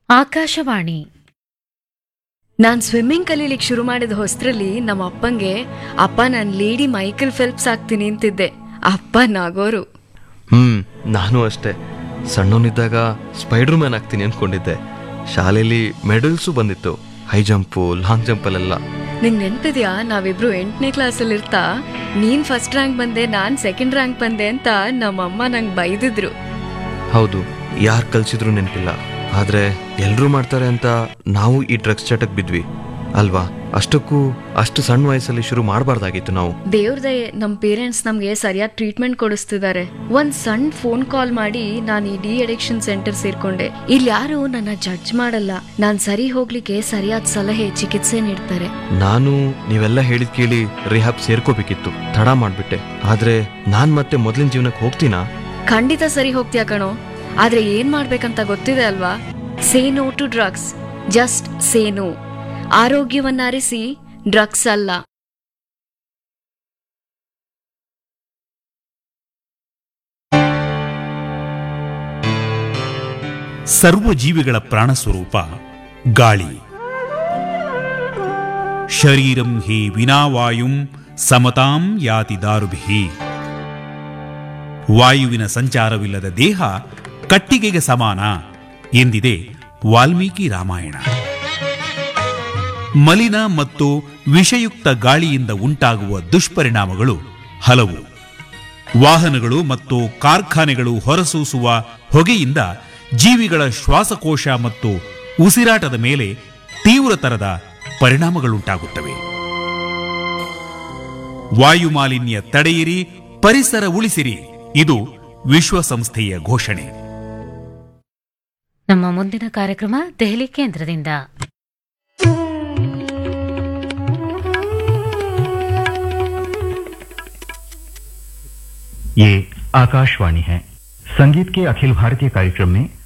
ಆಕಾಶವಾಣಿ ನಾನ್ swimming ಕಲೀಲಿಕ್ ಶುರು ಮಾಡಿದ ಹೊಸ್ತ್ರಲ್ಲಿ ನಮ್ಮ ಅಪ್ಪಂಗೆ ಅಪ್ಪ ನಾನ್ ಲೇಡಿ ಮೈಕಲ್ ಫೆಲ್ಪ್ಸ್ ಆಗ್ತೀನಿ ಅಂತಿದ್ದೆ ಅಪ್ಪ ನಾಗೋರು ಹ್ಮ್ ನಾನು ಅಷ್ಟೇ ಸಣ್ಣವನಿದ್ದಾಗ ಸ್ಪೈಡರ್ ಮ್ಯಾನ್ ಆಗ್ತೀನಿ ಅನ್ಕೊಂಡಿದ್ದೆ ಶಾಲೆಯಲ್ಲಿ ಮೆಡಲ್ಸು ಬಂದಿತ್ತು ಹೈ ಜಂಪು ಲಾಂಗ್ ಜಂಪಲ್ಲೆಲ್ಲ ನಿಂಗ್ ನೆನ್ಪಿದ್ಯಾ ನಾವಿಬ್ರು ಎಂಟನೇ ಕ್ಲಾಸಲ್ಲಿ ಇರ್ತಾ ನೀನ್ ಫಸ್ಟ್ ರ್ಯಾಂಕ್ ಬಂದೆ ನಾನ್ ಸೆಕೆಂಡ್ ರ್ಯಾಂಕ್ ಬಂದೆ ಅಂತ ನಮ್ಮಮ್ಮ ನಂಗೆ ಬೈದಿದ್ರು ಹೌದು ಯಾರು ಕಲ್ಸಿದ್ರು ನೆನಪಿಲ್ಲ ಆದ್ರೆ ಎಲ್ರೂ ಮಾಡ್ತಾರೆ ಅಂತ ನಾವು ಈ ಡ್ರಗ್ಸ್ ಚಟಕ್ ಬಿದ್ವಿ ಅಲ್ವಾ ಅಷ್ಟಕ್ಕೂ ಅಷ್ಟು ಸಣ್ಣ ವಯಸ್ಸಲ್ಲಿ ಶುರು ಮಾಡಬಾರ್ದಾಗಿತ್ತು ನಾವು ದೇವ್ರದೇ ನಮ್ ಪೇರೆಂಟ್ಸ್ ನಮ್ಗೆ ಸರಿಯಾದ ಟ್ರೀಟ್ಮೆಂಟ್ ಕೊಡಿಸ್ತಿದ್ದಾರೆ ಒಂದ್ ಸಣ್ಣ ಫೋನ್ ಕಾಲ್ ಮಾಡಿ ನಾನು ಈ ಡಿ ಅಡಿಕ್ಷನ್ ಸೆಂಟರ್ ಸೇರ್ಕೊಂಡೆ ಇಲ್ಲಿ ಯಾರು ನನ್ನ ಜಡ್ಜ್ ಮಾಡಲ್ಲ ನಾನ್ ಸರಿ ಹೋಗ್ಲಿಕ್ಕೆ ಸರಿಯಾದ ಸಲಹೆ ಚಿಕಿತ್ಸೆ ನೀಡ್ತಾರೆ ನಾನು ನೀವೆಲ್ಲ ಹೇಳಿದ್ ಕೇಳಿ ರಿಹಾಬ್ ಸೇರ್ಕೋಬೇಕಿತ್ತು ತಡ ಮಾಡ್ಬಿಟ್ಟೆ ಆದ್ರೆ ನಾನ್ ಮತ್ತೆ ಮೊದಲಿನ ಜೀವನಕ್ಕೆ ಹೋಗ್ತೀನಾ ಖಂಡಿತ ಸರಿ ಹೋಗ್ತೀಯ ಕಣೋ ಆದ್ರೆ ಏನ್ ಮಾಡ್ಬೇಕಂತ ಗೊತ್ತಿದೆ ಅಲ್ವಾ say no to drugs just say no ಆರೋಗ್ಯವನ್ನ ಅರಿಸಿ ಡ್ರಗ್ಸ್ ಅಲ್ಲ ಸರ್ವ ಜೀವಿಗಳ ಪ್ರಾಣಸ್ವರೂಪ ಗಾಳಿ ಶರೀರಂ ಹಿ ವಿನಾವಾಯುಂ ಸಮತಾಂ ಯಾತಿ ದಾರುಭಿ ವಾಯುವಿನ ಸಂಚಾರವಿಲ್ಲದ ದೇಹ ಕಟ್ಟಿಗೆಗೆ ಸಮಾನ ಎಂದಿದೆ ವಾಲ್ಮೀಕಿ ರಾಮಾಯಣ ಮಲಿನ ಮತ್ತು ವಿಷಯುಕ್ತ ಗಾಳಿಯಿಂದ ಉಂಟಾಗುವ ದುಷ್ಪರಿಣಾಮಗಳು ಹಲವು ವಾಹನಗಳು ಮತ್ತು ಕಾರ್ಖಾನೆಗಳು ಹೊರಸೂಸುವ ಹೊಗೆಯಿಂದ ಜೀವಿಗಳ ಶ್ವಾಸಕೋಶ ಮತ್ತು ಉಸಿರಾಟದ ಮೇಲೆ ತೀವ್ರತರದ ಪರಿಣಾಮಗಳುಂಟಾಗುತ್ತವೆ ವಾಯುಮಾಲಿನ್ಯ ತಡೆಯಿರಿ ಪರಿಸರ ಉಳಿಸಿರಿ ಇದು ವಿಶ್ವಸಂಸ್ಥೆಯ ಘೋಷಣೆ ನಮ್ಮ ಮುಂದಿನ ಕಾರ್ಯಕ್ರಮ ದೆಹಲಿ ಕೇಂದ್ರದಿಂದ ये आकाशवाणी है संगीत के अखिल भारतीय कार्यक्रम में